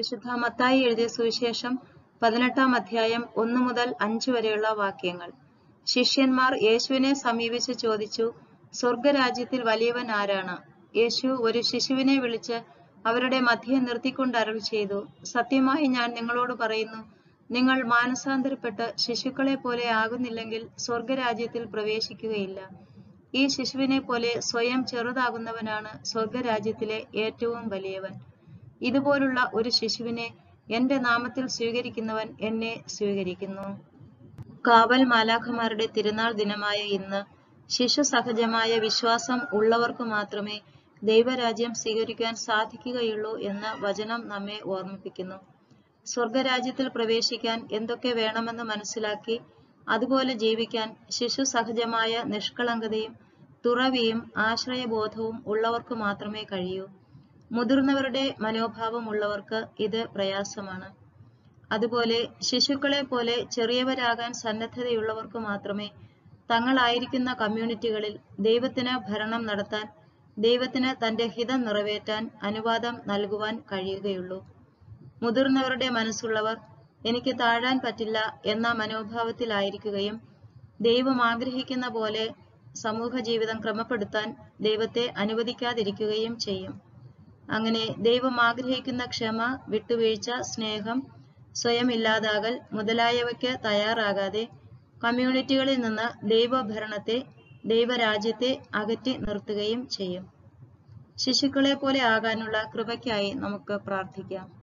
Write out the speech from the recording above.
വിശുദ്ധ മത്തായി എഴുതിയ സുവിശേഷം പതിനെട്ടാം അധ്യായം ഒന്നു മുതൽ അഞ്ച് വരെയുള്ള വാക്യങ്ങൾ ശിഷ്യന്മാർ യേശുവിനെ സമീപിച്ച് ചോദിച്ചു സ്വർഗരാജ്യത്തിൽ വലിയവൻ ആരാണ് യേശു ഒരു ശിശുവിനെ വിളിച്ച് അവരുടെ മധ്യേ നിർത്തിക്കൊണ്ട് അരുൾ ചെയ്തു സത്യമായി ഞാൻ നിങ്ങളോട് പറയുന്നു നിങ്ങൾ മാനസാന്തരപ്പെട്ട് ശിശുക്കളെ പോലെ ആകുന്നില്ലെങ്കിൽ സ്വർഗരാജ്യത്തിൽ പ്രവേശിക്കുകയില്ല ഈ ശിശുവിനെ പോലെ സ്വയം ചെറുതാകുന്നവനാണ് സ്വർഗരാജ്യത്തിലെ ഏറ്റവും വലിയവൻ ഇതുപോലുള്ള ഒരു ശിശുവിനെ എന്റെ നാമത്തിൽ സ്വീകരിക്കുന്നവൻ എന്നെ സ്വീകരിക്കുന്നു കാവൽ മാലാഖമാരുടെ തിരുനാൾ ദിനമായ ഇന്ന് ശിശു സഹജമായ വിശ്വാസം ഉള്ളവർക്ക് മാത്രമേ ദൈവരാജ്യം സ്വീകരിക്കാൻ സാധിക്കുകയുള്ളൂ എന്ന് വചനം നമ്മെ ഓർമ്മിപ്പിക്കുന്നു സ്വർഗരാജ്യത്തിൽ പ്രവേശിക്കാൻ എന്തൊക്കെ വേണമെന്ന് മനസ്സിലാക്കി അതുപോലെ ജീവിക്കാൻ ശിശു സഹജമായ നിഷ്കളങ്കതയും തുറവിയും ആശ്രയബോധവും ഉള്ളവർക്ക് മാത്രമേ കഴിയൂ മുതിർന്നവരുടെ മനോഭാവം ഉള്ളവർക്ക് ഇത് പ്രയാസമാണ് അതുപോലെ ശിശുക്കളെ പോലെ ചെറിയവരാകാൻ സന്നദ്ധതയുള്ളവർക്ക് മാത്രമേ തങ്ങളായിരിക്കുന്ന കമ്മ്യൂണിറ്റികളിൽ ദൈവത്തിന് ഭരണം നടത്താൻ ദൈവത്തിന് തന്റെ ഹിതം നിറവേറ്റാൻ അനുവാദം നൽകുവാൻ കഴിയുകയുള്ളൂ മുതിർന്നവരുടെ മനസ്സുള്ളവർ എനിക്ക് താഴാൻ പറ്റില്ല എന്ന മനോഭാവത്തിലായിരിക്കുകയും ദൈവം ആഗ്രഹിക്കുന്ന പോലെ സമൂഹ ജീവിതം ക്രമപ്പെടുത്താൻ ദൈവത്തെ അനുവദിക്കാതിരിക്കുകയും ചെയ്യും അങ്ങനെ ദൈവം ആഗ്രഹിക്കുന്ന ക്ഷമ വിട്ടുവീഴ്ച സ്നേഹം സ്വയം ഇല്ലാതാകൽ മുതലായവയ്ക്ക് തയ്യാറാകാതെ കമ്മ്യൂണിറ്റികളിൽ നിന്ന് ദൈവഭരണത്തെ ദൈവരാജ്യത്തെ അകറ്റി നിർത്തുകയും ചെയ്യും ശിശുക്കളെ പോലെ ആകാനുള്ള കൃപയ്ക്കായി നമുക്ക് പ്രാർത്ഥിക്കാം